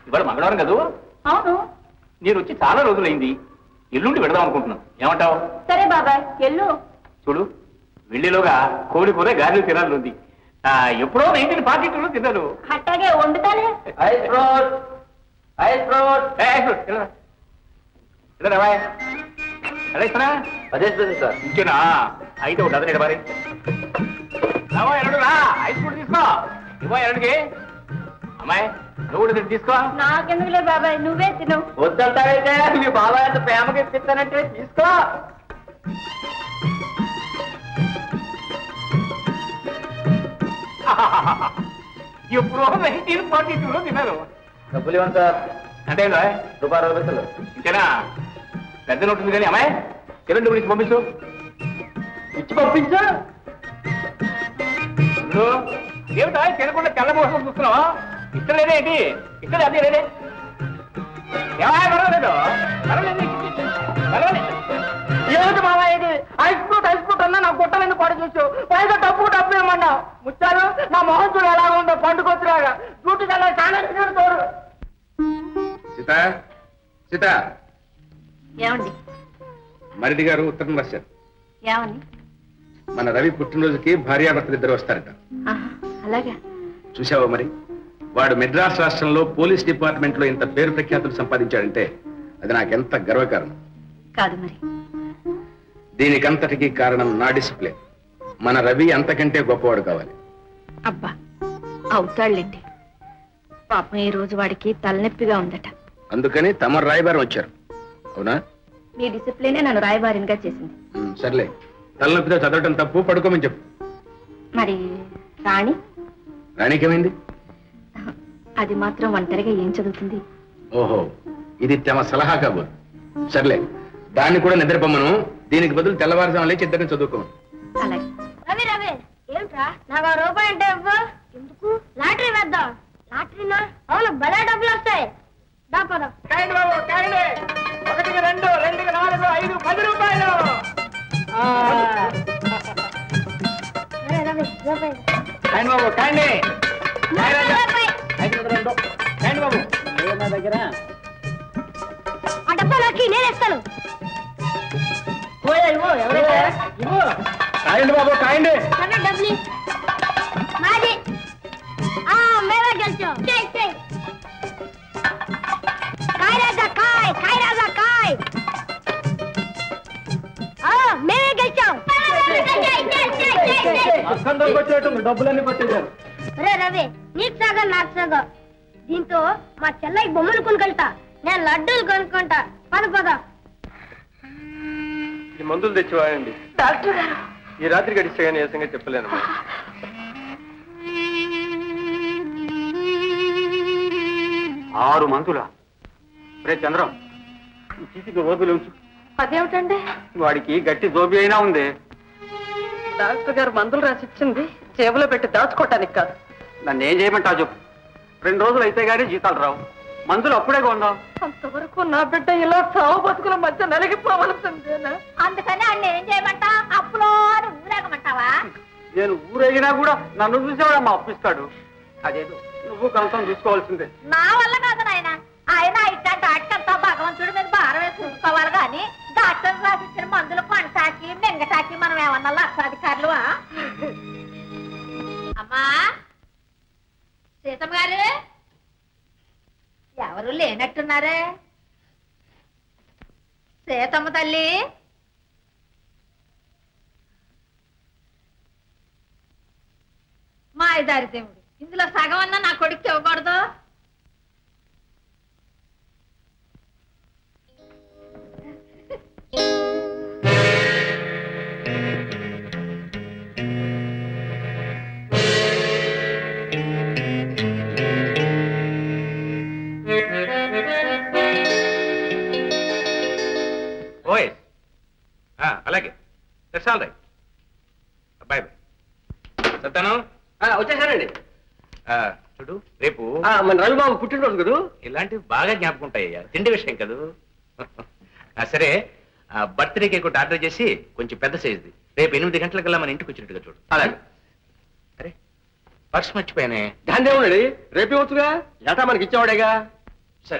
ఇవాళ మంగళవారం కదూ అవును నేను వచ్చి చాలా రోజులైంది ఎల్లుండి వెడదాం అనుకుంటున్నాను ఏమంటావు సరే బాబాయ్ ఎల్లు చూడు వెళ్ళేలోగా కోడి కూర గారెలు తినాలి ఆ, ఎప్పుడో నైన్టీన్ ఫార్టీ టూలో తిన్నాను అట్టాగే వండుతానే ఐస్ ఫ్రూట్ ఐస్ ఫ్రూట్ ఎలా ఇస్తారా అదే సార్ ఇంకేనా అయితే ఒకటి అదే మరి రావా ఎరడు రా ఐస్ ఫ్రూట్ తీసుకో ఇవ్వ ఎరడికి అమ్మాయి నువ్వు కూడా దీన్ని తీసుకో నాకెందుకులే బాబాయ్ నువ్వే తిను వద్దంటావైతే మీ బాబాయ్ అంత ప్రేమగా ఇప్పిస్తానంటే తీసుకో ఎప్పుడో నైన్టీన్ ఫార్టీ టూలో తిన్నారు డబ్బులు ఇవ్వండి సార్ అంటే ఏంటో రూపాయి అరవై పైసలు ఇంతేనా పెద్ద నోట్ ఉంది కానీ అమ్మాయి కిరణ్ గురించి పంపించు ఇచ్చి పంపించా ఇప్పుడు ఏమిటా తినకుండా తెల్ల మోసం చూస్తున్నావా ఇష్టం లేదే ఏంటి ఇష్టం అదే లేదే ఏమయ్య పర్వాలేదు పర్వాలేదు పర్వాలేదు ఏమిటి మామయ్య ఇది ఐస్ ఫ్రూట్ ఐస్ ఫ్రూట్ అన్నా నా గుట్టలని పాడు చేసావు పైగా డబ్బు డబ్బు ఏమన్నావు ముచ్చారు నా మొహం చూడు ఎలా ఉందో పండుకొచ్చిరాగా డ్యూటీ చాలా చాలా తోడు సీత సీత ఏమండి మరిది గారు ఉత్తరం రాశారు ఏమని మన రవి పుట్టినరోజుకి భార్యాభర్తలు ఇద్దరు వస్తారట ఆహా, అలాగా చూసావా మరి వాడు మెడ్రాస్ రాష్ట్రంలో పోలీస్ డిపార్ట్మెంట్ లో ఇంత పేరు ప్రఖ్యాతులు సంపాదించాడంటే అది నాకెంత గర్వకారణం కాదు మరి దీనికంతటికి కారణం నా డిసిప్లిన్ మన రవి అంతకంటే గొప్పవాడు కావాలి అబ్బా అవుతాళ్ళండి పాపం ఈ రోజు వాడికి తలనొప్పిగా ఉందట అందుకని తమ రాయబారం వచ్చారు అవునా మీ డిసిప్లినే నన్ను రాయబారినిగా చేసింది ఉమ్, సర్లే తలనొప్పితో చదవటం తప్పు పడుకోమని చెప్పు మరి రాణి రాణికేమైంది అది మాత్రం ఒంటరిగా ఏం చదువుతుంది ఓహో ఇది తమ సలహా కాబోదు సర్లే దాన్ని కూడా నిద్రపోమ్మను దీనికి బదులు తెల్లవారుజాము లేచి ఇద్దరిని చదువుకోమను అలాగే రవి రవి ఏమిట్రా నాకు ఆ రూపాయి అంటే ఇవ్వు ఎందుకు లాటరీ వేద్దాం లాటరీనా అవును భలే డబ్బులు వస్తాయి దా పదం కాయండి బాబు కాయండి ఒకటికి రెండు రెండుకి నాలుగు ఐదు పది రూపాయలు రవి రవి రూపాయి కాయండి బాబు కాయండి రూపాయి. ఐదు రెండు కాయండి బాబు నా దగ్గర ఆ డబ్బా నాకు నేను ఇస్తాను కాయండి బాబు కాయండి రవి డబ్బులు ఇ. మాది ఆ మేమే గెలిచాం చెయ్ చెయ్ కాయ్ రాజా కాయ్ కాయ్ రాజా కాయ్ ఆ మేమే గెలిచాం అస్కందరికి వచ్చేట్టు డబ్బులన్నీ పట్టేశారు రే రవి నీకు సగం నాకు సగం దీంతో మా చెల్లకి బొమ్మలు కొనుకెళ్తా నేను లడ్డూలు కొనుక్కుంటా పద పద ఈ మందులు తెచ్చి వాడండి డాక్టర్ గారు ఈ రాత్రి గడిస్తే కానీ ఏ సంగతి చెప్పలేను ఆరు మందుల రే చంద్రం ఈ చీటికి ఓపిలు ఉంచు అదేమిటండి వాడికి గట్టి జోబి అయినా ఉంది డాక్టర్ గారు మందులు రాసిచ్చింది జేబులో పెట్టి దాచుకోవటానికి కాదు నన్ను ఏం చేయమంటావు చెప్పు రెండు రోజులు అయితే గానీ జీతాలు రావు మందులు అప్పుడే కొందాం అంతవరకు నా బిడ్డ ఇలా సావు బతుకుల మధ్య నలిగిపోవలసిందేనా అందుకని అన్న ఏం చేయమంటా అప్పులో ఊరేగమంటావా నేను ఊరేగినా కూడా నన్ను చూసేవాడు మా అప్పిస్తాడు అదేదో నువ్వు కనసం చూసుకోవాల్సిందే నా వల్ల కాదు నాయన ఆయన ఇట్లాంటి ఆటకంతా భగవంతుడి మీద భారం వేసి చూసుకోవాలి కానీ డాక్టర్ రాసిచ్చిన మందులు కొంటాకి మింగటాకి మనం ఏమన్నా లక్షాధికారులు అమ్మా సీతమ్మ గారు ఎవరు లేనట్టున్నారే సీతమ్మ తల్లి మా ఐదారి దేవుడు ఇందులో సగం అన్నా నా కొడుకు ఇవ్వకూడదు ఓయ్ ఆ, అలాగే that's all right bye bye చెప్తాను వచ్చేసారండి చూడు రేపు మన రవిబాబు పుట్టినరోజు కదా ఇలాంటివి బాగా జ్ఞాపకం ఉంటాయ్యా తిండి విషయం కదూ ఆ, సరే బర్త్డే కేక్ ఒకటి ఆర్డర్ చేసి కొంచెం పెద్ద సైజుది రేపు ఎనిమిది గంటలకల్లా మన ఇంటికి వచ్చినట్టుగా చూడు అలాగే అరే పర్స్ మర్చిపోయానే దాని ఏమున్నాడు రేపే వచ్చుగా ఏటా మనకి ఇచ్చేవాడేగా సరే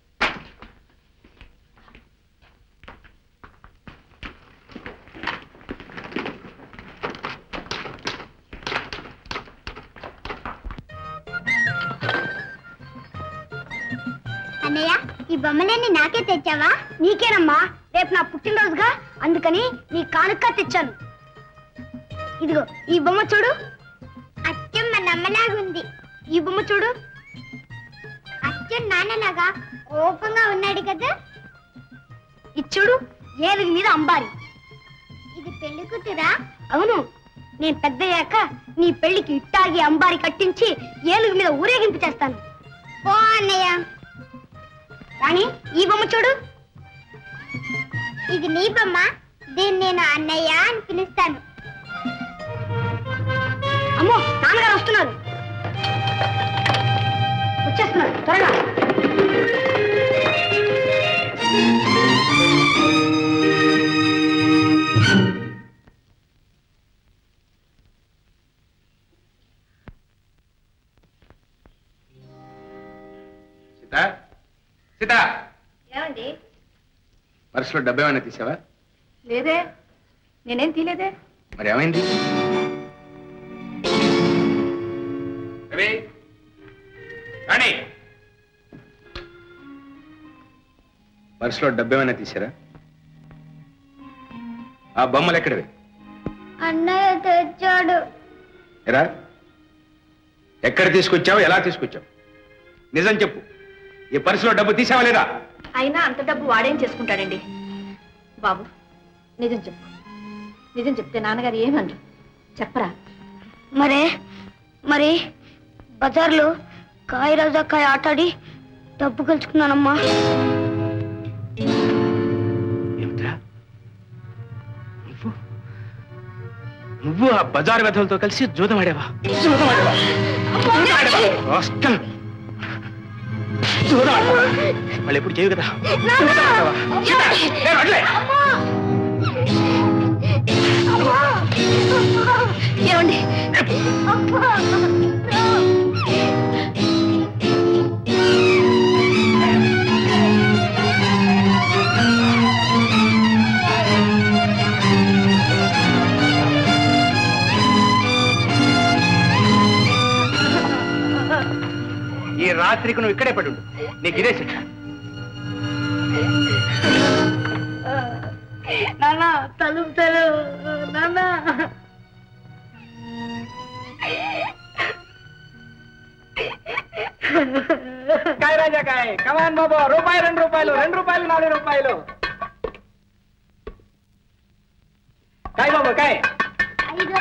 అన్నయ్య ఈ బొమ్మలన్నీ నాకే తెచ్చావా నీకేనమ్మా రేపు నా పుట్టినరోజుగా అందుకని నీ కానుక తెచ్చాను ఇదిగో ఈ బొమ్మ చూడు అచ్చం మా నమ్మలాగుంది ఈ బొమ్మ చూడు అచ్చం నాన్నలాగా కోపంగా ఉన్నాడు కదా ఇది చూడు ఏనుగు మీద అంబారి ఇది పెళ్లి కూతురా అవును నేను పెద్దయ్యాక నీ పెళ్లికి ఇట్టాగి అంబారి కట్టించి ఏనుగు మీద ఊరేగింపు చేస్తాను ఓ అన్నయ్య రాణి ఈ బొమ్మ చూడు ఇది నీ బొమ్మ దీన్ని నేను అన్నయ్య అని పిలుస్తాను అమ్మో నాన్నగారు వస్తున్నారు వచ్చేస్తున్నారు త్వరగా సీత సీత ఏమండి పర్సులో డబ్బు ఏమైనా తీసావా లేదే నేనేం తీలేదే మరి ఏమైంది రవి రాణి పర్సులో డబ్బు ఏమైనా తీసారా ఆ బొమ్మలు ఎక్కడవి అన్నయ్య తెచ్చాడు ఎరా ఎక్కడ తీసుకొచ్చావు ఎలా తీసుకొచ్చావు నిజం చెప్పు ఈ పర్సులో డబ్బు తీసావా లేదా అయినా అంత డబ్బు వాడేం చేసుకుంటాడండి బాబు నిజం చెప్పు నిజం చెప్తే నాన్నగారు ఏమన్నారు చెప్పరా మరే మరి బజార్లో కాయ రోజాకాయ ఆటాడి డబ్బు గెలుచుకున్నానమ్మా ఏమిట్రా నువ్వు నువ్వు ఆ బజార్ వెధలతో కలిసి జూదమాడావా జూదమాడావా జూదమాడావా? రాస్కల్. జూదమాడావా? వాళ్ళు ఎప్పుడు చేయవు కదా జూదమాడావా? సీత, నేను వదిలే. ఏమండి ఈ రాత్రికి నువ్వు ఇక్కడే పడి ఉండు నీకు ఇదే శిక్ష నాన్న తలుపు తెలు నాన్న కాయ రాజా కాయ కమాన్ బాబు రూపాయి రెండు రూపాయలు రెండు రూపాయలు నాలుగు రూపాయలు కాయ్ బాబు కాయ్ ఐదు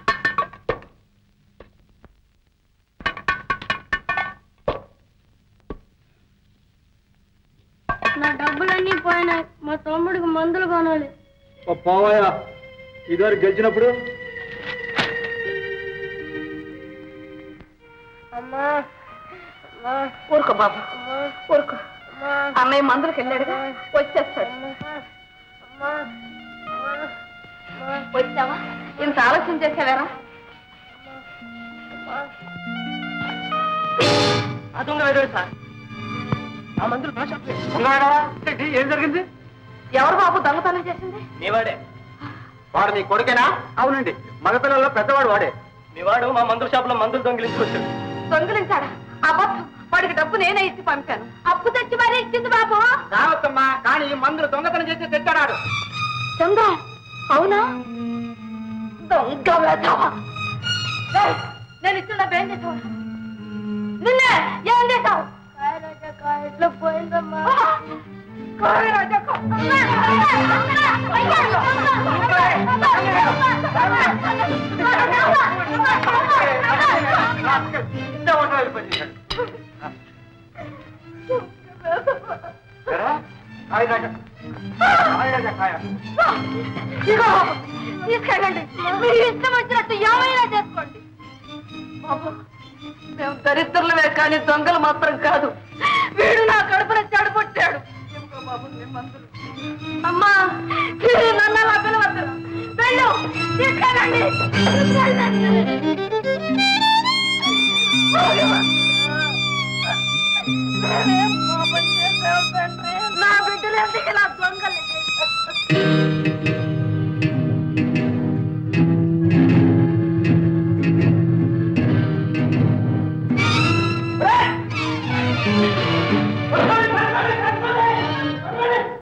నా డబ్బులన్నీ పోయినాయి మా తమ్ముడికి మందులు కొనాలి పోవాయా ఇదివరకు గెలిచినప్పుడు అమ్మా అమ్మా ఊరుకో బాబు ఊరుకో అమ్మా అన్నయ్య మందులకు వెళ్ళాడుగా వచ్చేస్తాడు అమ్మా వచ్చావా ఇంత ఆలస్యం చేసావారా ఆ దొంగ వేరే సార్ ఆ మందులు నా షాప్ ఏం జరిగింది ఎవరు బాబు దొంగతనం చేసింది నీవాడే వాడు నీ కొడుకేనా అవునండి మగపిల్లల్లో పెద్దవాడు వాడే మీ వాడు మా మందుల షాప్ లో మందులు దొంగిలించుకొచ్చాడు దొంగలించాడా అబద్ధం వాడికి డబ్బు నేనే ఇచ్చి పంపాను అప్పు తెచ్చి మరీ ఇచ్చింది బాబు రావద్దమ్మా కానీ ఈ మందులు దొంగతనం చేసి తెచ్చాడు చంద్ర అవునా దొంగ వేధవా. ఏయ్, నేను ఇచ్చిన డబ్బు ఏం చేసావు నిన్నే ఏం చేసావు ఇట్లా పోయిందమ్మా ఇదిగో, తీసుకెళ్ళండి మీరు ఇష్టం వచ్చినట్టు ఏమైనా చేసుకోండి బాబు మేము దరిద్రులమే కానీ దొంగలు మాత్రం కాదు వీడు నా కడుపున చెడగొట్టాడు ఎందుకో బాబు నీ మందులు అమ్మా మీరు నన్ను అలా పిలవద్దు వెళ్ళు తీసుకెళ్ళండి తీసుకెళ్ళండి ఏం పాపం చేశావు తండ్రి నా బిడ్డలు ఎందుకు ఇలా దొంగలు చేశావు? ఆ